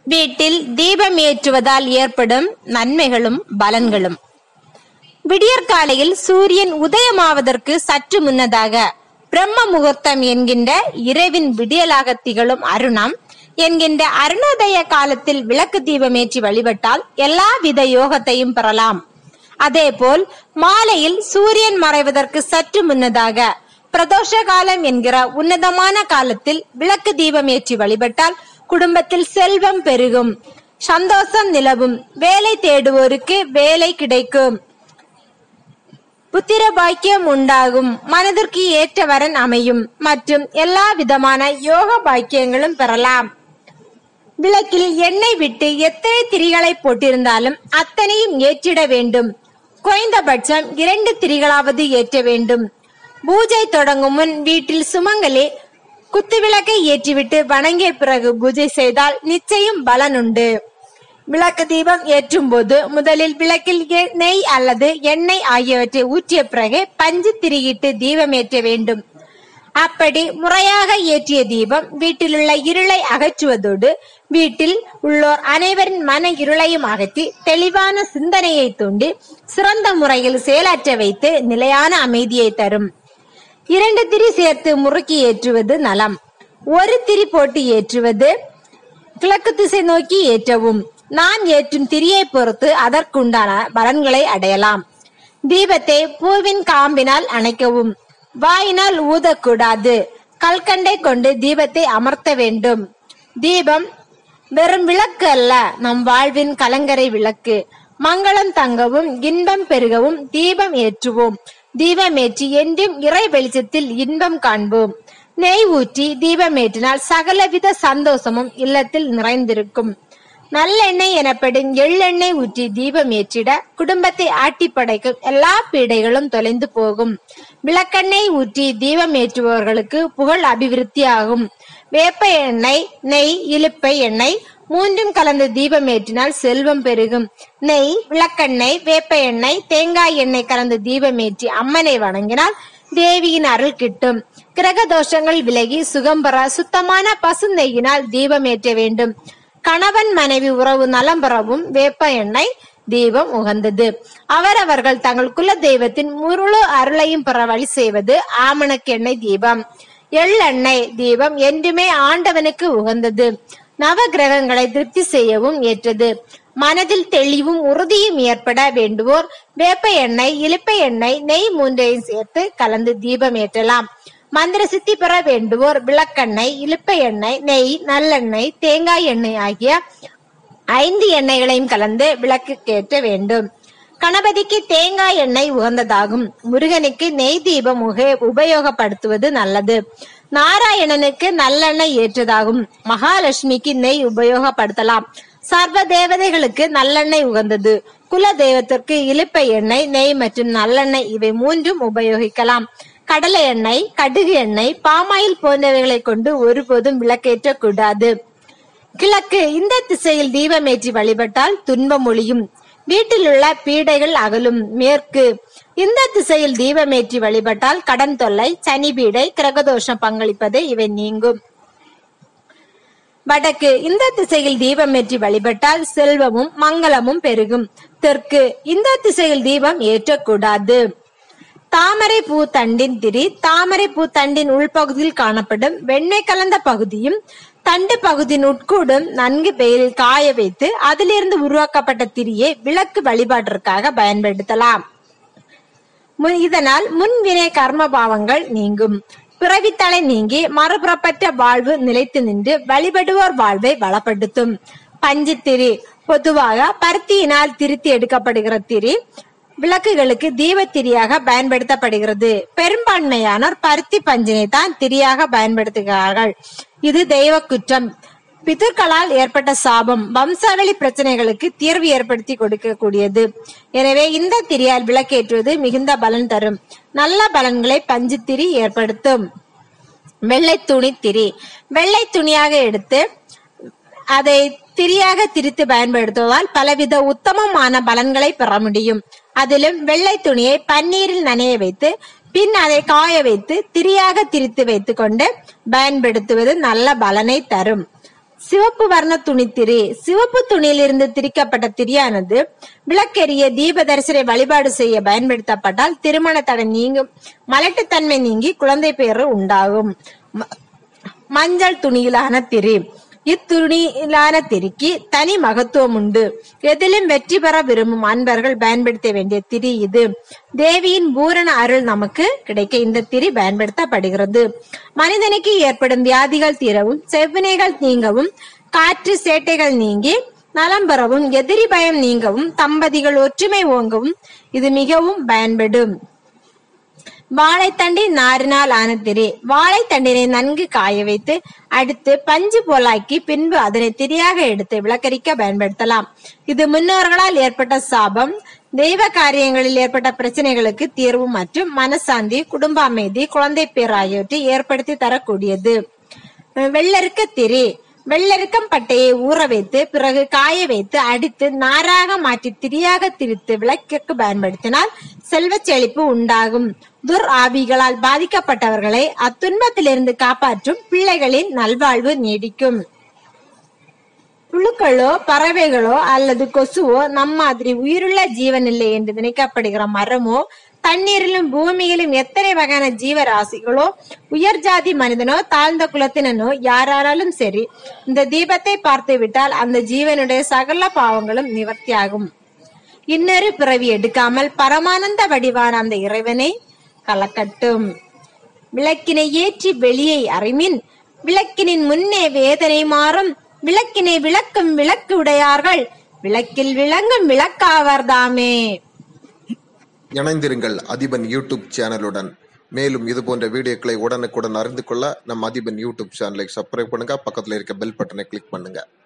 வீட்டில் தீபம் ஏற்றுவதால் ஏற்படும் நன்மைகளும் பலன்களும் விடியற்காலையில் சூரியன் உதயமாவதற்கு சற்று முன்னதாக பிரம்ம முகூர்த்தம் என்கின்ற இரவின் விடியலாக திகழும் அருணம் என்கின்ற அருணோதய காலத்தில் விளக்கு தீபம் ஏற்றி வழிபட்டால் எல்லா வித யோகத்தையும் பெறலாம் அதேபோல் மாலையில் சூரியன் மறைவதற்கு சற்று முன்னதாக பிரதோஷ காலம் என்கிற உன்னதமான காலத்தில் விளக்கு தீபம் ஏற்றி வழிபட்டால் குடும்பத்தில் செல்வம் பெருகும் சந்தோஷம் நிலவும் வேலை தேடுவோருக்கு வேலை கிடைக்கும் புத்திர பாக்கியம் உண்டாகும் மனதிற்கு ஏற்ற வரன் அமையும் மற்றும் எல்லா விதமான யோக பாக்கியங்களும் பெறலாம் விளக்கில் எண்ணெய் விட்டு எத்தனை திரிகளை போட்டிருந்தாலும் அத்தனையும் ஏற்றிட வேண்டும் குறைந்தபட்சம் இரண்டு திரிகளாவது ஏற்ற வேண்டும் பூஜை தொடங்கும் முன் வீட்டில் சுமங்கலி குத்துவிளக்கை ஏற்றிவிட்டு வணங்கிய பிறகு பூஜை செய்தால் நிச்சயம் பலன் உண்டு விளக்கு தீபம் ஏற்றும் போது முதலில் விளக்கில் எ- நெய் அல்லது எண்ணெய் ஆகியவற்றை ஊற்றிய பிறகு பஞ்சு திரியிட்டு தீபம் ஏற்ற வேண்டும் அப்படி முறையாக ஏற்றிய தீபம் வீட்டிலுள்ள இருளை அகற்றுவதோடு வீட்டில் உள்ளோர் அனைவரின் மன இருளையும் அகற்றி தெளிவான சிந்தனையை தூண்டி சிறந்த முறையில் செயலாற்ற வைத்து நிலையான அமைதியை தரும் இரண்டு திரி சேர்த்து முறுக்கி ஏற்றுவது நலம் ஒரு திரி போட்டு ஏற்றுவது கிழக்கு திசை நோக்கி ஏற்றவும் நான் ஏற்றும் திரியை பொறுத்து அதற்குண்டான பலன்களை அடையலாம் தீபத்தை பூவின் காம்பினால் அணைக்கவும் வாயினால் ஊதக்கூடாது கல்கண்டை கொண்டு தீபத்தை அமர்த்த வேண்டும் தீபம் வெறும் விளக்கு அல்ல நம் வாழ்வின் கலங்கரை விளக்கு மங்களம் தங்கவும் இன்பம் பெருகவும் தீபம் ஏற்றுவோம் தீபம் ஏற்றி என்றும் இறை வெளிச்சத்தில் இன்பம் காண்போம் நெய் ஊற்றி தீபம் ஏற்றினால் சகலவித சந்தோஷமும் இல்லத்தில் நிறைந்திருக்கும் நல்லெண்ணெய் எனப்படும் எள்ளெண்ணெய் ஊற்றி தீபம் ஏற்றிட குடும்பத்தை ஆட்டி படைக்கும் எல்லா பீடைகளும் தொலைந்து போகும் விளக்கெண்ணெய் ஊற்றி தீபம் ஏற்றுபவர்களுக்கு புகழ் அபிவிருத்தியாகும் வேப்ப எண்ணெய் நெய் இலுப்பை எண்ணெய் மூன்றும் கலந்து தீபம் ஏற்றினால் செல்வம் பெருகும் நெய் விளக்கெண்ணெய் வேப்ப எண்ணெய் தேங்காய் எண்ணெய் கலந்து தீபம் ஏற்றி அம்மனை வணங்கினால் தேவியின் அருள் கிட்டும் கிரக தோஷங்கள் விலகி சுகம் பெற சுத்தமான பசு நெய்யினால் தீபம் ஏற்ற வேண்டும் கணவன் மனைவி உறவு நலம் பெறவும் வேப்ப எண்ணெய் தீபம் உகந்தது அவரவர்கள் தங்கள் குல தெய்வத்தின் முழு அருளையும் பெற வழி செய்வது ஆமணக்கு எண்ணெய் தீபம் எள்ளெண்ணெய் தீபம் என்றுமே ஆண்டவனுக்கு உகந்தது நவ கிரகங்களை திருப்தி செய்யவும் ஏற்றது மனதில் தெளிவும் உறுதியும் ஏற்பட வேண்டுவோர் வேப்ப எண்ணெய் இலுப்பை எண்ணெய் நெய் மூன்றையும் சேர்த்து கலந்து தீபம் ஏற்றலாம் மந்திர சித்தி பெற வேண்டுவோர் விளக்கெண்ணெய் இலுப்பை எண்ணெய் நெய் நல்லெண்ணெய் தேங்காய் எண்ணெய் ஆகிய ஐந்து எண்ணெய்களையும் கலந்து விளக்கு ஏற்ற வேண்டும் கணபதிக்கு தேங்காய் எண்ணெய் உகந்ததாகும் முருகனுக்கு நெய் தீபம் உக- உபயோகப்படுத்துவது நல்லது நாராயணனுக்கு நல்லெண்ணெய் ஏற்றதாகும் மகாலட்சுமிக்கு நெய் உபயோகப்படுத்தலாம் சர்வ தேவதைகளுக்கு நல்லெண்ணெய் உகந்தது குல தெய்வத்திற்கு இலுப்பை எண்ணெய் நெய் மற்றும் நல்லெண்ணெய் இவை மூன்றும் உபயோகிக்கலாம் கடலை எண்ணெய் கடுகு எண்ணெய் பாமாயில் போன்றவைகளை கொண்டு ஒருபோதும் விளக்கேற்ற கூடாது கிழக்கு இந்த திசையில் தீபமேற்றி வழிபட்டால் துன்பம் ஒளியும் வீட்டில் உள்ள பீடைகள் அகலும் மேற்கு இந்த திசையில் தீபமேற்றி வழிபட்டால் கடன் தொல்லை சனி பீடை கிரகதோஷம் பங்களிப்பது இவை நீங்கும் வடக்கு இந்த திசையில் தீபமேற்றி வழிபட்டால் செல்வமும் மங்களமும் பெருகும் தெற்கு இந்த திசையில் தீபம் ஏற்றக்கூடாது தாமரை பூ தண்டின் திரி தாமரை பூ தண்டின் உள்பகுதியில் காணப்படும் வெண்ணெய் கலந்த பகுதியும் தண்டு பகுதியின் உட்கூடும் நன்கு வெயிலில் காய வைத்து அதிலிருந்து உருவாக்கப்பட்ட திரியை விளக்கு வழிபாட்டிற்காக பயன்படுத்தலாம் மு- இதனால் முன்வினை கர்ம பாவங்கள் நீங்கும் பிறவித்தலை நீங்கி மறுபுறப்பட்ட வாழ்வு நிலைத்து நின்று வழிபடுவோர் வாழ்வை வளப்படுத்தும் பஞ்சு திரி பொதுவாக பருத்தியினால் திருத்தி எடுக்கப்படுகிற திரி விளக்குகளுக்கு தீபத்திரியாக பயன்படுத்தப்படுகிறது பெரும்பான்மையானோர் பருத்தி பஞ்சினை தான் திரியாக பயன்படுத்துகிறார்கள் இது தெய்வ குற்றம் பிதர்களால் ஏற்பட்ட சாபம் வம்சாவளி பிரச்சனைகளுக்கு தீர்வு ஏற்படுத்தி கொடுக்கக்கூடியது எனவே இந்த திரியால் விளக்கேற்றுவது மிகுந்த பலன் தரும் நல்ல பலன்களை பஞ்சு திரி ஏற்படுத்தும் வெள்ளை துணி திரி வெள்ளை துணியாக எடுத்து அதை திரியாக திரித்து பயன்படுத்துவதால் பலவித உத்தமமான பலன்களை பெற முடியும் அதிலும் வெள்ளை துணியை பன்னீரில் நனைய வைத்து பின் அதை காய வைத்து திரியாக திரித்து வைத்துக் கொண்டு பயன்படுத்துவது நல்ல பலனை தரும் சிவப்பு வர்ண துணித்திரி சிவப்பு துணியிலிருந்து திரிக்கப்பட்ட திரியானது விளக்கெரிய தீப தரிசனை வழிபாடு செய்ய பயன்படுத்தப்பட்டால் திருமண தடை நீங்கும் மலட்டுத்தன்மை நீங்கி குழந்தை பேறு உண்டாகும் ம- மஞ்சள் துணியிலான திரி இத்துணியிலான திரிக்கு தனி மகத்துவம் உண்டு எதிலும் வெற்றி பெற விரும்பும் அன்பர்கள் பயன்படுத்த வேண்டிய திரி இது தேவியின் பூரண அருள் நமக்கு கிடைக்க இந்த திரி பயன்படுத்தப்படுகிறது மனிதனுக்கு ஏற்படும் வியாதிகள் தீரவும் செவ்வினைகள் நீங்கவும் காற்று சேட்டைகள் நீங்கி நலம் பெறவும் எதிரி பயம் நீங்கவும் தம்பதிகள் ஒற்றுமை ஓங்கவும் இது மிகவும் பயன்படும் வாழைத்தண்டின் நாரினால் ஆன திரி வாழைத்தண்டினை நன்கு காய வைத்து அடுத்து பஞ்சு போலாக்கி பின்பு அதனை திரியாக எடுத்து விளக்கரிக்க பயன்படுத்தலாம் இது முன்னோர்களால் ஏற்பட்ட சாபம் தெய்வ காரியங்களில் ஏற்பட்ட பிரச்சனைகளுக்கு தீர்வு மற்றும் மனசாந்தி குடும்ப அமைதி குழந்தை பேர் ஆகியவற்றை ஏற்படுத்தி தரக்கூடியது வெள்ளருக்க திரி வெள்ளரிக்கம் பட்டையை ஊற வைத்து பிறகு காய வைத்து அடித்து நாராக மாற்றி திரியாக திரித்து விளக்கிற்கு பயன்படுத்தினால் செல்வச் செழிப்பு உண்டாகும் துர் ஆவிகளால் பாதிக்கப்பட்டவர்களை அத்துன்பத்திலிருந்து காப்பாற்றும் பிள்ளைகளின் நல்வாழ்வு நீடிக்கும் புழுக்களோ பறவைகளோ அல்லது கொசுவோ நம் மாதிரி உயிருள்ள ஜீவன் இல்லை என்று நினைக்கப்படுகிற மரமோ தண்ணீரிலும் பூமியிலும் எத்தனை வகையான ஜீவராசிகளோ உயர் ஜாதி மனிதனோ தாழ்ந்த குலத்தினனோ யாராலும் சரி இந்த தீபத்தை பார்த்து விட்டால் அந்த ஜீவனுடைய சகல பாவங்களும் நிவர்த்தியாகும் இன்னொரு பிறவி எடுக்காமல் பரமானந்த வடிவான அந்த இறைவனை கலக்கட்டும் விளக்கினை ஏற்றி வெளியை அறிமின் விளக்கினின் முன்னே வேதனை மாறும் விளக்கினை விளக்கும் விளக்கு உடையார்கள் விளக்கில் விளங்கும் விளக்காவர்தாமே இணைந்திருங்கள் அதிபன் யூடியூப் சேனலுடன் மேலும் இது போன்ற வீடியோக்களை உடனுக்குடன் அறிந்து கொள்ள நம் அதிபன் யூடியூப் சேனலை சப்ஸ்கிரைப் பண்ணுங்க பக்கத்தில் இருக்க பெல் பட்டனை கிளிக் பண்ணுங்க